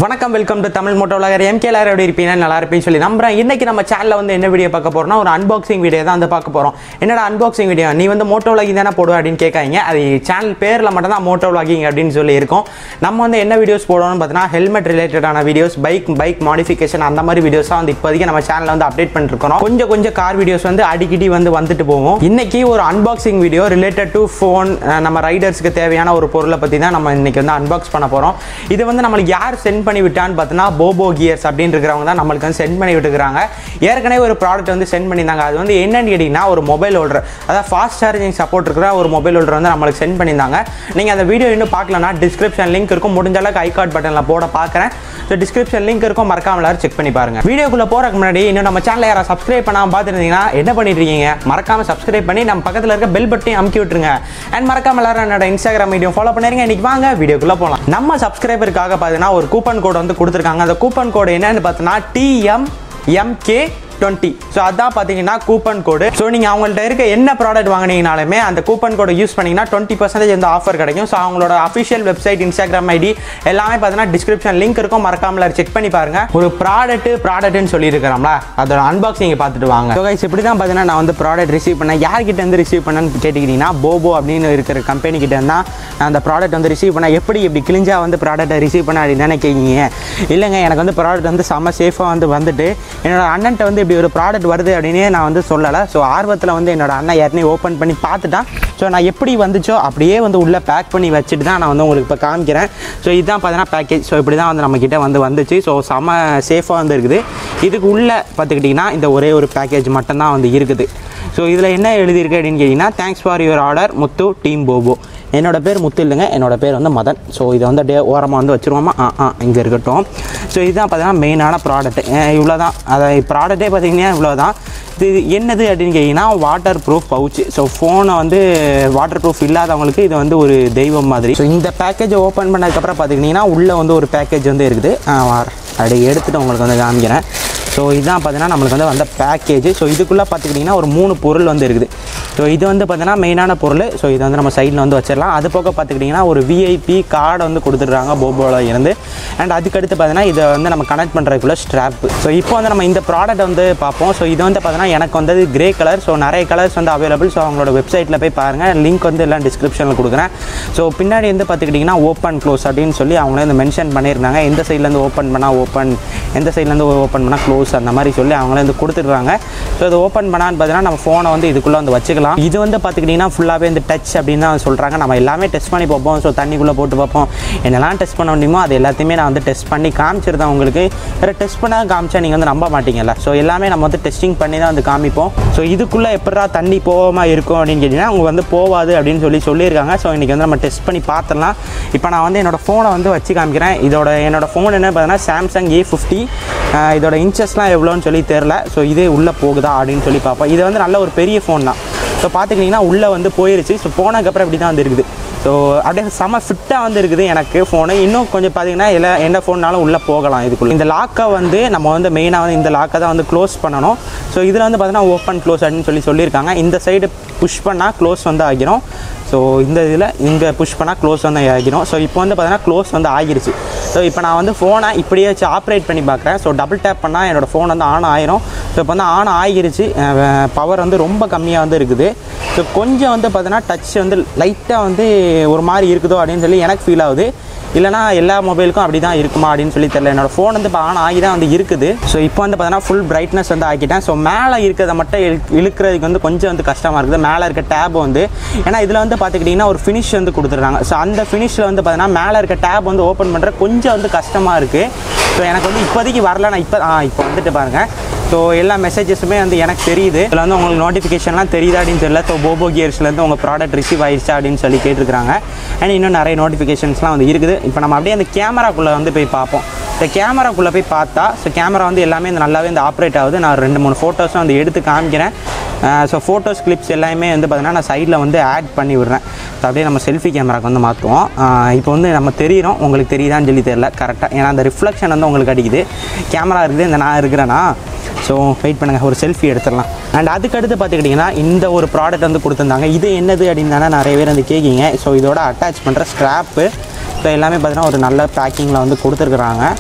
வணக்கம் welcome to Tamil moto vlogger MK எல்லாரும் எப்படி இருப்பீங்க நல்லா இருப்பீங்கன்னு சொல்லி நம்புறேன் இன்னைக்கு நம்ம சேனலில் வந்து என்ன வீடியோ பார்க்க போறோம்னா ஒரு அன்பாக்சிங் வீடியோ தான் வந்து பார்க்க போறோம் என்னடா அன்பாக்சிங் வீடியோ நீ வந்து மோட்டோ விளாகிங் தானே போடுவ அப்படின்னு கேட்காங்க அது சேனல் பேரில் மட்டும் தான் மோட்டோ விளாகிங் அப்படின்னு சொல்லி இருக்கும் நம்ம வந்து என்ன வீடியோஸ் போடுவோம்னு பார்த்தீங்கன்னா ஹெல்மெட் ரிலேட்டடான வீடியோஸ் பைக் பைக் மாடிஃபிகேஷன் அந்த மாதிரி வீடியோஸ் தான் வந்து இப்போதைக்கு நம்ம சேனலில் வந்து அப்டேட் பண்ணிட்டு இருக்கோம் கொஞ்சம் கொஞ்சம் கார் வீடியோஸ் வந்து அடிக்கடி வந்து வந்துட்டு போவோம் இன்னைக்கு ஒரு unboxing video related to phone நம்ம ரைடர்ஸ்க்கு தேவையான ஒரு பொருளை பற்றி தான் நம்ம இன்னைக்கு வந்து அன்பாக்ஸ் பண்ண போகிறோம் இது வந்து நம்மளுக்கு யார் சென்ட் பண்ணி விட்டான்னு பார்த்தீங்கன்னா போபோ கியர்ஸ் அப்படின்னு இருக்கிறவங்க தான் நம்மளுக்கு வந்து சென்ட் பண்ணி விட்டுக்கிறாங்க ஏற்கனவே ஒரு ப்ராடக்ட் வந்து சென்ட் பண்ணியிருந்தாங்க அது வந்து என்னன்னு கேட்டிங்கன்னா ஒரு மொபைல் ஹோல்டர் அதாவது ஃபாஸ்ட் சார்ஜிங் சப்போர்ட் இருக்கிற ஒரு மொபைல் ஹோல்டர் வந்து நம்மளுக்கு சென்ட் பண்ணியிருந்தாங்க நீங்கள் அந்த வீடியோ இன்னும் பார்க்கலனா டிஸ்கிரிப்ஷன் லிங்க் இருக்கும் முடிஞ்ச அளவுக்கு ஐ கார்டு பட்டனில் போட பார்க்குறேன் ஸோ டிஸ்கிரிப்ஷன் லிங்க் இருக்கும் மறக்காம எல்லாரும் செக் பண்ணி பாருங்க வீடியோக்குள்ள போறதுக்கு முன்னாடி இன்னும் நம்ம சேனலை யாராவது சப்ஸ்கிரைப் பண்ணாம பார்த்துருந்தீங்கன்னா என்ன பண்ணிட்டு இருக்கீங்க மறக்காம சப்ஸ்கிரைப் பண்ணி நம்ம பக்கத்தில் இருக்க பெல் பட்டையும் அமுக்கி விட்டுருங்க அண்ட் மறக்காம எல்லாரும் என்னோட இன்ஸ்டாகிராம் வீடியோ ஃபாலோ பண்ணிருங்க இன்னைக்கு வாங்க வீடியோக்குள்ள போகலாம் நம்ம சப்ஸ்கிரைபருக்காக பார்த்தீங்கன்னா ஒரு கூப்பன் கோட் வந்து கொடுத்துருக்காங்க அந்த கூப்பன் கோடு என்னன்னு பார்த்தீங்கன்னா டிஎம் எம்கே டுவெண்ட்டி ஸோ அதான் பார்த்தீங்கன்னா கூப்பன் கோடு ஸோ நீங்கள் அவங்கள்ட்ட இருக்க என்ன ப்ராடக்ட் வாங்கினீங்கனாலுமே அந்த கூப்பன் கோடை யூஸ் பண்ணிங்கன்னா டுவெண்ட்டி பர்சன்டேஜ் வந்து ஆஃபர் கிடைக்கும் ஸோ அவங்களோட அஃபிஷியல் வெப்சைட் இன்ஸ்டாகிராம் ஐடி எல்லாமே பார்த்தீங்கன்னா டிஸ்கிரிப்ஷன் லிங்க் இருக்கும் மறக்காமல செக் பண்ணி பாருங்க ஒரு ப்ராடக்ட் ப்ராடக்ட்னு சொல்லியிருக்கிறோம்ல அதோட அன்பாக்சிங் பார்த்துட்டு வாங்க ஸோ கைஸ் இப்படி தான் பார்த்தீங்கன்னா நான் வந்து ப்ராடக்ட் ரிசீவ் பண்ணேன் யார்கிட்ட இருந்து ரிசீவ் பண்ணேன்னு கேட்டுக்கிட்டீங்கன்னா போபோ அப்படின்னு இருக்கிற கம்பெனி கிட்ட இருந்தா நான் அந்த ப்ராடக்ட் வந்து ரிசீவ் பண்ணேன் எப்படி இப்படி கிழிஞ்சா வந்து ப்ராடக்ட்டை ரிசீவ் பண்ண அப்படின்னு தானே கேட்குங்க இல்லைங்க எனக்கு வந்து ப்ராடக்ட் வந்து செம்ம சேஃபாக வந்து வந்துட்டு என்னோட அண்ணன்ட்ட வந்து இப்படி ஒரு ப்ராடக்ட் வருது அப்படின்னே நான் வந்து சொல்லலை ஸோ ஆர்வத்தில் வந்து என்னோட அண்ணன் ஏற்கனவே ஓப்பன் பண்ணி பார்த்துட்டான் ஸோ நான் எப்படி வந்துச்சோ அப்படியே வந்து உள்ளே பேக் பண்ணி வச்சுட்டு தான் நான் வந்து உங்களுக்கு இப்போ காமிக்கிறேன் ஸோ இதுதான் பார்த்தீங்கன்னா பேக்கேஜ் ஸோ இப்படி தான் வந்து நம்மக்கிட்ட வந்து வந்துச்சு ஸோ செம்ம சேஃபாக வந்து இருக்குது இதுக்கு உள்ளே பார்த்துக்கிட்டிங்கன்னா இந்த ஒரே ஒரு பேக்கேஜ் மட்டும்தான் வந்து இருக்குது ஸோ இதில் என்ன எழுதியிருக்கு அப்படின்னு கேட்டிங்கன்னா thanks for your order Muthu team போபோ என்னோட பேர் முத்து இல்லைங்க என்னோட பேர் வந்து மதன் ஸோ இதை வந்து அப்படியே ஓரமாக வந்து வச்சுருவோமா ஆ ஆ இங்கே இருக்கட்டும் ஸோ இதுதான் பார்த்தீங்கன்னா மெயினான ப்ராடக்ட் இவ்வளோ தான் அதை ப்ராடக்ட்டே பார்த்தீங்கன்னா இவ்வளோ தான் இது என்னது அப்படின்னு கேட்டிங்கன்னா வாட்டர் ப்ரூஃப் பவுச்சு ஸோ ஃபோனை வந்து வாட்டர் ப்ரூஃப் இல்லாதவங்களுக்கு இது வந்து ஒரு தெய்வம் மாதிரி ஸோ இந்த பேக்கேஜை ஓப்பன் பண்ணதுக்கப்புறம் பார்த்துக்கிட்டிங்கன்னா உள்ளே வந்து ஒரு பேக்கேஜ் வந்து இருக்குது ஆ, வார- அப்படியே எடுத்துகிட்டு உங்களுக்கு வந்து காமிக்கிறேன் ஸோ இதுதான் பார்த்தீங்கன்னா நம்மளுக்கு வந்து வந்த பேக்கேஜ் ஸோ இதுக்குள்ளே பார்த்துக்கிட்டிங்கன்னா ஒரு மூணு பொருள் வந்து இருக்குது ஸோ இது வந்து பார்த்தீங்கன்னா மெயினான பொருள் ஸோ இது வந்து நம்ம சைடில் வந்து வச்சிடலாம் அது போக பார்த்துக்கிட்டிங்கன்னா ஒரு விஐபி கார்டு வந்து கொடுத்துட்றாங்க போபோவில் இருந்து அண்ட் அதுக்கடுத்து பார்த்தீங்கன்னா இதை வந்து நம்ம கனெக்ட் பண்ணுறதுக்குள்ள ஸ்ட்ராப் ஸோ இப்போ வந்து நம்ம இந்த ப்ராடக்ட் வந்து பார்ப்போம் ஸோ இது வந்து பார்த்தீங்கன்னா எனக்கு வந்தது கிரே கலர் ஸோ நிறைய கலர்ஸ் வந்து அவைலபிள் ஸோ அவங்களோட வெப்சைட்டில் போய் பாருங்கள் லிங்க் வந்து எல்லாம் டிஸ்கிரிப்ஷனில் கொடுக்குறேன் ஸோ பின்னாடி வந்து பார்த்துக்கிட்டிங்கன்னா ஓப்பன் க்ளோஸ் அப்படின்னு சொல்லி அவங்களே வந்து மென்ஷன் பண்ணியிருந்தாங்க எந்த சைட்லேருந்து ஓப்பன் பண்ணால் ஓப்பன் எந்த சைட்லேருந்து ஓப்பன் பண்ணால் க்ளோஸ் அந்த மாதிரி சொல்லி அவங்களே வந்து கொடுத்துட்றாங்க ஸோ இது ஓப்பன் பண்ணான்னு பார்த்தீங்கன்னா நம்ம ஃபோனை வந்து இதுக்குள்ளே வந்து வச்சுக்கலாம் இது வந்து பார்த்துக்கிட்டிங்கன்னா ஃபுல்லாகவே இந்த டச் அப்படின்னு தான் சொல்கிறாங்க நம்ம எல்லாமே டெஸ்ட் பண்ணி பார்ப்போம் ஸோ தண்ணிக்குள்ளே போட்டு பார்ப்போம் என்னெல்லாம் டெஸ்ட் பண்ண முடியுமோ அது எல்லாத்தையுமே நான் வந்து டெஸ்ட் பண்ணி காமிச்சிருந்தேன் உங்களுக்கு வேறு டெஸ்ட் பண்ணால் காமிச்சா நீங்கள் வந்து நம்ப மாட்டீங்கல்ல ஸோ எல்லாமே நம்ம வந்து டெஸ்டிங் பண்ணி தான் வந்து காமிப்போம் ஸோ இதுக்குள்ளே எப்படா தண்ணி போகாமல் இருக்கும் அப்படின்னு கேட்டிங்கன்னா அவங்க வந்து போகாது அப்படின்னு சொல்லி சொல்லியிருக்காங்க ஸோ இன்றைக்கி வந்து நம்ம டெஸ்ட் பண்ணி பார்த்துடலாம் இப்போ நான் வந்து என்னோடய ஃபோனை வந்து வச்சு காமிக்கிறேன் இதோட என்னோட ஃபோன் என்ன பார்த்தீங்கன்னா சாம்சங் ஏ ஃபிஃப்டி இதோட இன்ச்சஸ்லாம் எவ்வளோன்னு சொல்லி தெரில ஸோ இதே உள்ளே போகுதா அப்படின்னு சொல்லி பார்ப்போம் இது வந்து நல்ல ஒரு பெரிய ஃபோன் தான் ஸோ பார்த்துக்கிட்டிங்கன்னா உள்ளே வந்து போயிருச்சு ஸோ போனதுக்கப்புறம் இப்படி தான் வந்து இருக்குது ஸோ அப்படியே செம ஃபிட்டாக வந்து இருக்குது எனக்கு ஃபோனு இன்னும் கொஞ்சம் பார்த்தீங்கன்னா எல்லா எந்த ஃபோன்னாலும் உள்ளே போகலாம் இதுக்குள்ளே இந்த லாக்கை வந்து நம்ம வந்து மெயினாக வந்து இந்த லாக்கை தான் வந்து க்ளோஸ் பண்ணணும் ஸோ இதில் வந்து பார்த்தீங்கன்னா ஓப்பன் க்ளோஸ் அப்படின்னு சொல்லி சொல்லியிருக்காங்க இந்த சைடு புஷ் பண்ணால் க்ளோஸ் வந்து ஆகிரும் ஸோ இந்த இதில் இங்கே புஷ் பண்ணால் க்ளோஸ் வந்து ஆகிரும் ஸோ இப்போ வந்து பார்த்தீங்கன்னா க்ளோஸ் வந்து ஆகிருச்சு ஸோ இப்போ நான் வந்து ஃபோனை இப்படியே வச்சு ஆப்ரேட் பண்ணி பார்க்குறேன் ஸோ டபுள் டேப் பண்ணால் என்னோடய ஃபோன் வந்து ஆன் ஆயிரும் ஸோ இப்போ வந்து ஆன் ஆகிருச்சு பவர் வந்து ரொம்ப கம்மியாக வந்து இருக்குது ஸோ கொஞ்சம் வந்து பார்த்தீங்கன்னா டச் வந்து லைட்டாக வந்து ஒரு மாதிரி இருக்குதோ அப்படின்னு சொல்லி எனக்கு ஃபீல் ஆகுது இல்லைனா எல்லா மொபைலுக்கும் அப்படி தான் இருக்குமா அப்படின்னு சொல்லி தெரியல என்னோட ஃபோன் வந்து இப்போ ஆன் ஆகி தான் வந்து இருக்குது ஸோ இப்போ வந்து பார்த்தீங்கன்னா ஃபுல் பிரைட்னஸ் வந்து ஆக்கிட்டேன் ஸோ மேலே இருக்கிறத மட்டும் இழு இழுக்கிறதுக்கு வந்து கொஞ்சம் வந்து கஷ்டமாக இருக்குது மேலே இருக்க டேப் வந்து ஏன்னா இதில் வந்து பார்த்துக்கிட்டிங்கன்னா ஒரு ஃபினிஷ் வந்து கொடுத்துருக்காங்க ஸோ அந்த ஃபினிஷில் வந்து பார்த்தீங்கன்னா மேலே இருக்க டேப் வந்து ஓப்பன் பண்ணுற கொஞ்சம் வந்து கஷ்டமாக இருக்குது ஸோ எனக்கு வந்து இப்போதைக்கு வரல நான் இப்போ ஆ இப்போ வந்துட்டு பாருங்கள் ஸோ எல்லா மெசேஜஸுமே வந்து எனக்கு தெரியுது இதில் வந்து உங்களுக்கு நோட்டிஃபிகேஷன்லாம் தெரியுதா அப்படின்னு தெரியல ஸோ போபோ கியர்ஸ்லேருந்து உங்கள் ப்ராடக்ட் ரிசீவ் ஆயிடுச்சா அப்படின்னு சொல்லி கேட்டிருக்காங்க அண்ட் இன்னும் நிறைய நோட்டிஃபிகேஷன்ஸ்லாம் வந்து இருக்குது இப்போ நம்ம அப்படியே அந்த கேமராக்குள்ளே வந்து போய் பார்ப்போம் இந்த கேமராக்குள்ளே போய் பார்த்தா ஸோ கேமரா வந்து எல்லாமே இந்த நல்லாவே இந்த ஆப்ரேட் ஆகுது நான் ரெண்டு மூணு ஃபோட்டோஸும் வந்து எடுத்து காமிக்கிறேன் ஸோ ஃபோட்டோஸ் கிளிப்ஸ் எல்லாமே வந்து பார்த்தீங்கன்னா நான் சைடில் வந்து ஆட் பண்ணி விடுறேன் ஸோ அப்படியே நம்ம செல்ஃபி கேமராக்கு வந்து மாற்றுவோம் இப்போ வந்து நம்ம தெரியிறோம் உங்களுக்கு தெரியுதான்னு சொல்லி தெரியல கரெக்டாக ஏன்னா அந்த ரிஃப்ளெக்ஷன் வந்து உங்களுக்கு அடிக்குது கேமரா இருக்குது இந்த நான் இருக்கிறேன்னா ஸோ வெயிட் பண்ணுங்கள் ஒரு செல்ஃபி எடுத்துடலாம் அண்ட் அதுக்கடுத்து பார்த்துக்கிட்டிங்கன்னா இந்த ஒரு ப்ராடக்ட் வந்து கொடுத்துருந்தாங்க இது என்னது அப்படின்னு தானே நிறைய பேர் வந்து கேட்கிங்க ஸோ இதோட அட்டாச் பண்ணுற ஸ்ட்ராப்பு ஸோ எல்லாமே பார்த்தீங்கன்னா ஒரு நல்ல பேக்கிங்கில் வந்து கொடுத்துருக்குறாங்க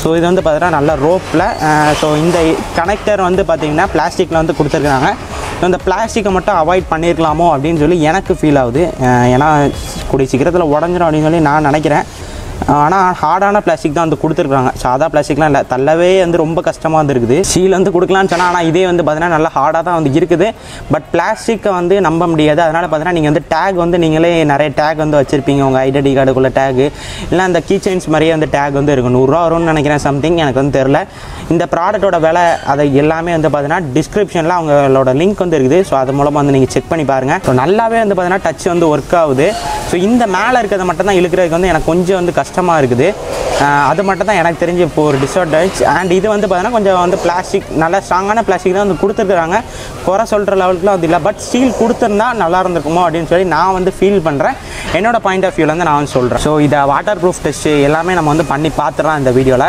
ஸோ இது வந்து பார்த்தீங்கன்னா நல்ல ரோப்பில் ஸோ இந்த கனெக்டர் வந்து பார்த்தீங்கன்னா பிளாஸ்டிக்கில் வந்து கொடுத்துருக்குறாங்க ஸோ இந்த பிளாஸ்டிக்கை மட்டும் அவாய்ட் பண்ணியிருக்கலாமோ அப்படின்னு சொல்லி எனக்கு ஃபீல் ஆகுது அஹ் ஏன்னா கூடிய சீக்கிரத்தில் உடஞ்சிரும் அப்படின்னு சொல்லி நான் நினைக்கிறேன் ஆனால் ஹார்டான பிளாஸ்டிக் தான் வந்து கொடுத்துருக்காங்க சாதா பிளாஸ்டிக்லாம் இல்லை தள்ளவே வந்து ரொம்ப கஷ்டமாக வந்து இருக்குது சீல் வந்து கொடுக்கலான்னு சொன்னால் ஆனால் இதே வந்து பார்த்தீங்கன்னா நல்லா ஹார்டாக தான் வந்து இருக்குது பட் பிளாஸ்டிக்கை வந்து நம்ப முடியாது அதனால் பார்த்தீங்கன்னா நீங்கள் வந்து டேக் வந்து நீங்களே நிறைய டேக் வந்து வச்சுருப்பீங்க உங்கள் ஐடென்டி கார்டுக்குள்ளே டேகு இல்லை அந்த கீ செயின்ஸ் மாதிரியே வந்து டேக் வந்து இருக்கும் நூறுரூவா வரும்னு நினைக்கிறேன் சம்திங் எனக்கு வந்து தெரில இந்த ப்ராடக்ட்டோட விலை அதை எல்லாமே வந்து பார்த்தீங்கன்னா டிஸ்கிரிப்ஷனில் அவங்களோட லிங்க் வந்து இருக்குது ஸோ அது மூலமாக வந்து நீங்கள் செக் பண்ணி பாருங்கள் ஸோ நல்லாவே வந்து பார்த்தீங்கன்னா டச் வந்து ஒர்க் ஆகுது ஸோ இந்த மேலே இருக்கிறத மட்டும் தான் இழுக்கிறதுக்கு வந்து எனக்கு கொஞ்சம் வந்து கஷ்டமாக இருக்குது ஆஹ் அது மட்டும் தான் எனக்கு தெரிஞ்சு இப்போ ஒரு டிஸ்அட்வான்டேஜ் அண்ட் இது வந்து பார்த்தீங்கன்னா கொஞ்சம் வந்து பிளாஸ்டிக் நல்ல ஸ்ட்ராங்கான பிளாஸ்டிக் தான் வந்து கொடுத்துருக்குறாங்க குறை சொல்கிற லெவலுக்குலாம் வந்து இல்லை பட் ஸ்டீல் கொடுத்துருந்தா நல்லா இருந்திருக்குமோ அப்படின்னு சொல்லி நான் வந்து ஃபீல் பண்ணுறேன் என்னோட பாயிண்ட் ஆஃப் வியூவில் வந்து நான் வந்து சொல்கிறேன் ஸோ இதை வாட்டர் ப்ரூஃப் டெஸ்ட்டு எல்லாமே நம்ம வந்து பண்ணி பார்த்துடலாம் இந்த வீடியோவில்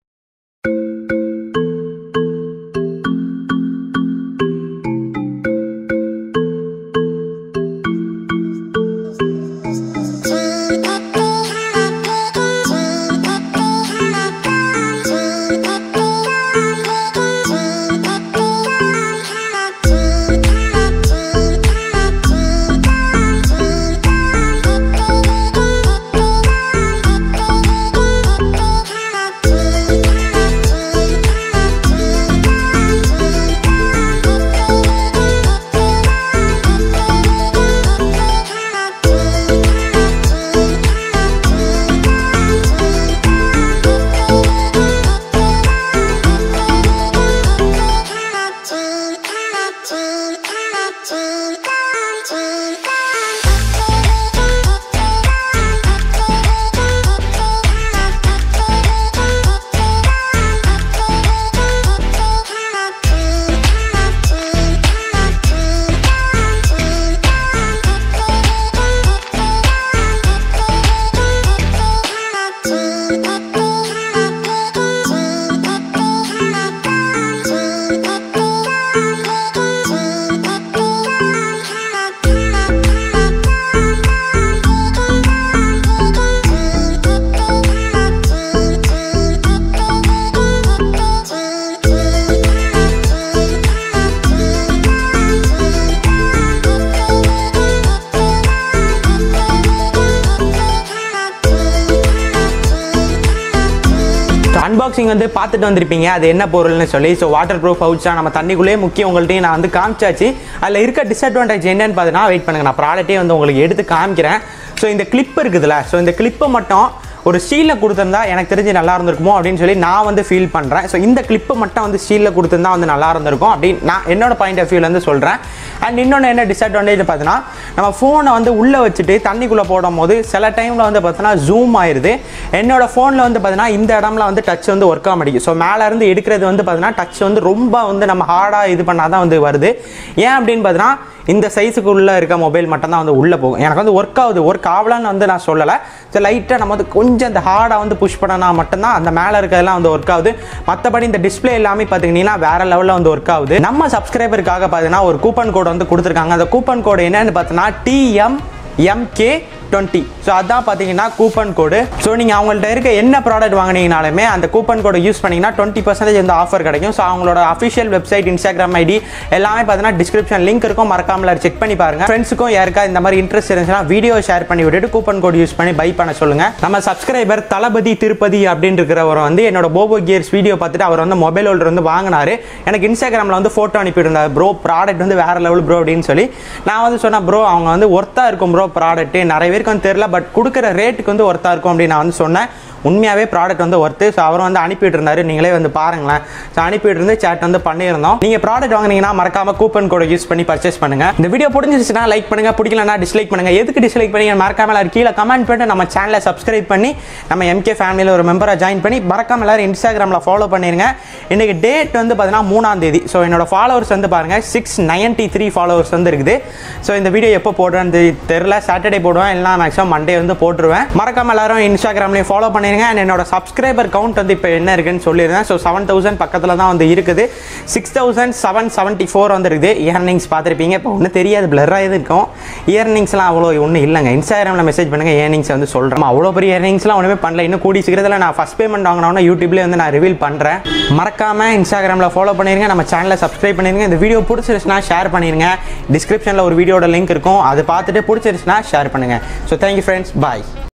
அன்பாக்சிங் வந்து பார்த்துட்டு வந்திருப்பீங்க அது என்ன பொருள்னு சொல்லி ஸோ வாட்டர் ப்ரூஃப் பவுச்சா நம்ம தண்ணிக்குள்ளேயே முக்கியம் உங்கள்கிட்டையும் நான் வந்து காமிச்சாச்சு அதில் இருக்க டிஸ்அட்வான்டேஜ் என்னன்னு பார்த்தீங்கன்னா வெயிட் பண்ணுங்க நான் ப்ராடக்ட்டே வந்து உங்களுக்கு எடுத்து காமிக்கிறேன் ஸோ இந்த கிளிப் இருக்குதுல்ல ஸோ இந்த கிளிப்பை மட்டும் ஒரு ஸ்டீலில் கொடுத்துருந்தா எனக்கு தெரிஞ்சு நல்லா இருந்திருக்குமோ அப்படின்னு சொல்லி நான் வந்து ஃபீல் பண்ணுறேன் ஸோ இந்த கிளிப்பை மட்டும் வந்து ஸ்டீலில் கொடுத்துருந்தா வந்து நல்லா இருந்திருக்கும் அப்படின்னு நான் என்னோட பாயிண்ட் ஆஃப் வியூலேருந்து சொல்கிறேன் அண்ட் இன்னொன்று என்ன டிஸ்அட்வான்டேஜ் பார்த்தீங்கன்னா நம்ம ஃபோனை வந்து உள்ளே வச்சுட்டு தண்ணிக்குள்ளே போடும் போது சில டைமில் வந்து பார்த்தீங்கன்னா ஜூம் ஆயிடுது என்னோட ஃபோனில் வந்து பார்த்தீங்கன்னா இந்த இடம்ல வந்து டச் வந்து ஒர்க் ஆக மாட்டேங்குது ஸோ மேலே இருந்து எடுக்கிறது வந்து பார்த்தீங்கன்னா டச் வந்து ரொம்ப வந்து நம்ம ஹார்டாக இது பண்ணால் தான் வந்து வருது ஏன் அப்படின்னு பார்த்தீங்கன்னா இந்த சைஸுக்கு உள்ளே இருக்க மொபைல் மட்டும் தான் வந்து உள்ளே போகும் எனக்கு வந்து ஒர்க் ஆகுது ஒர்க் ஆகலான்னு வந்து நான் சொல்லலை ஸோ லைட்டாக நம்ம வந்து கொஞ்சம் இந்த ஹார்டாக வந்து புஷ் பண்ணனா மட்டும்தான் அந்த மேலே இருக்கிறதெல்லாம் வந்து ஒர்க் ஆகுது மற்றபடி இந்த டிஸ்பிளே எல்லாமே பார்த்தீங்கன்னா வேற லெவலில் வந்து ஒர்க் ஆகுது நம்ம சப்ஸ்கிரைபருக்காக பார்த்தீங்கன்னா ஒரு கூப்பன் கோட் வந்து கொடுத்துருக்காங்க அந்த கூப்பன் கோடு என்னன்னு பார்த்தீங்கன்னா டிஎம் எம்கே டுவெண்ட்டி ஸோ அதான் பார்த்தீங்கன்னா கூப்பன் கோடு ஸோ நீங்கள் அவங்கள்ட்ட இருக்க என்ன ப்ராடக்ட் வாங்கினீங்கனாலுமே அந்த கூப்பன் கோடை யூஸ் பண்ணிங்கன்னா டுவெண்ட்டி பர்சன்டேஜ் இந்த ஆஃபர் கிடைக்கும் ஸோ அவங்களோட அஃபிஷியல் வெப்சைட் இன்ஸ்டாகிராம் ஐடி எல்லாமே பார்த்தீங்கன்னா டிஸ்கிரிப்ஷன் லிங்க் இருக்கும் மறக்காமல செக் பண்ணி பாருங்க ஃப்ரெண்ட்ஸுக்கும் யாருக்கா இந்த மாதிரி இன்ட்ரெஸ்ட் இருந்துச்சுன்னா வீடியோ ஷேர் பண்ணி விட்டுட்டு கூப்பன் கோட் யூஸ் பண்ணி பை பண்ண சொல்லுங்க நம்ம சப்ஸ்கிரைபர் தளபதி திருப்பதி அப்படின்னு இருக்கிறவர் வந்து என்னோட போபோ கியர்ஸ் வீடியோ பார்த்துட்டு அவர் வந்து மொபைல் ஹோல்டர் வந்து வாங்கினாரு எனக்கு இன்ஸ்டாகிராமில் வந்து ஃபோட்டோ அனுப்பியிருந்தார் ப்ரோ ப்ராடக்ட் வந்து வேற லெவல் ப்ரோ அப்படின்னு சொல்லி நான் வந்து சொன்னேன் ப்ரோ அவங்க வந்து ஒர்த்தாக இருக்கும் ப்ரோ ப்ராடக்ட் நிறைய பேருக்கு வந்து தெரியல பட் கொடுக்குற ரேட்டுக்கு வந்து ஒர்த்தாக இருக்கும் அப்படின்னு நான் வந்து சொன்னேன் உண்மையாகவே ப்ராடக்ட் வந்து ஒர்த்து ஸோ அவர் வந்து அனுப்பிட்டு இருந்தாரு நீங்களே வந்து பாருங்களேன் ஸோ அனுப்பிட்டு இருந்து சேட் வந்து பண்ணியிருந்தோம் நீங்கள் ப்ராடக்ட் வாங்குனீங்கன்னா மறக்காம கூப்பன் கோட யூஸ் பண்ணி பர்ச்சேஸ் பண்ணுங்க இந்த வீடியோ பிடிச்சிருச்சுன்னா லைக் பண்ணுங்க பிடிக்கலனா டிஸ்லைக் பண்ணுங்க எதுக்கு டிஸ்லைக் பண்ணீங்க மறக்காம எல்லாரும் கீழே கமெண்ட் பண்ணிட்டு நம்ம சேனலை சப்ஸ்கிரைப் பண்ணி நம்ம எம்கே ஃபேமிலியில் ஒரு மெம்பராக ஜாயின் பண்ணி மறக்காம எல்லாரும் இன்ஸ்டாகிராமில் ஃபாலோ பண்ணிருங்க இன்னைக்கு டேட் வந்து பார்த்தீங்கன்னா மூணாம் தேதி ஸோ என்னோட ஃபாலோவர்ஸ் வந்து பாருங்க சிக்ஸ் நைன்டி த்ரீ ஃபாலோவர்ஸ் வந்து இருக்குது ஸோ இந்த வீடியோ எப்போ போடுறேன்னு தெரில சாட்டர்டே போடுவேன் இல்லைனா மேக்ஸிமம் மண்டே வந்து போட்டுருவேன் மறக்காம எல்லாரும் இன்ஸ்டாகிராம்லேயும் ஃபாலோ பண்ணிருங்க பண்ணிருங்க அண்ட் என்னோட சப்ஸ்கிரைபர் கவுண்ட் வந்து இப்போ என்ன இருக்குன்னு சொல்லியிருந்தேன் ஸோ செவன் தௌசண்ட் பக்கத்தில் தான் வந்து இருக்குது six thousand seven seventy four வந்து இருக்குது இயர்னிங்ஸ் பார்த்துருப்பீங்க இப்போ ஒன்றும் தெரியாது பிளராக இது இருக்கும் இயர்னிங்ஸ்லாம் அவ்வளோ ஒன்றும் இல்லைங்க இன்ஸ்டாகிராமில் மெசேஜ் பண்ணுங்கள் இயர்னிங்ஸ் வந்து சொல்கிறேன் அவ்வளோ பெரிய இயர்னிங்ஸ்லாம் ஒன்றுமே பண்ணல இன்னும் கூடி சீக்கிரத்தில் நான் ஃபஸ்ட் பேமெண்ட் வாங்கினோன்னா யூடியூப்லேயே வந்து நான் ரிவீல் பண்ணுறேன் மறக்காமல் இன்ஸ்டாகிராமில் ஃபாலோ பண்ணிருங்க நம்ம சேனலை சப்ஸ்கிரைப் பண்ணிருங்க இந்த வீடியோ பிடிச்சிருச்சுன்னா ஷேர் பண்ணிருங்க டிஸ்கிரிப்ஷனில் ஒரு வீடியோட லிங்க் இருக்கும் அதை பார்த்துட்டு பிடிச்சிருச்சுன்னா ஷேர் பண்ணுங்கள் ஸோ தேங்க்யூ ஃப்ரெண்ட்ஸ் பாய்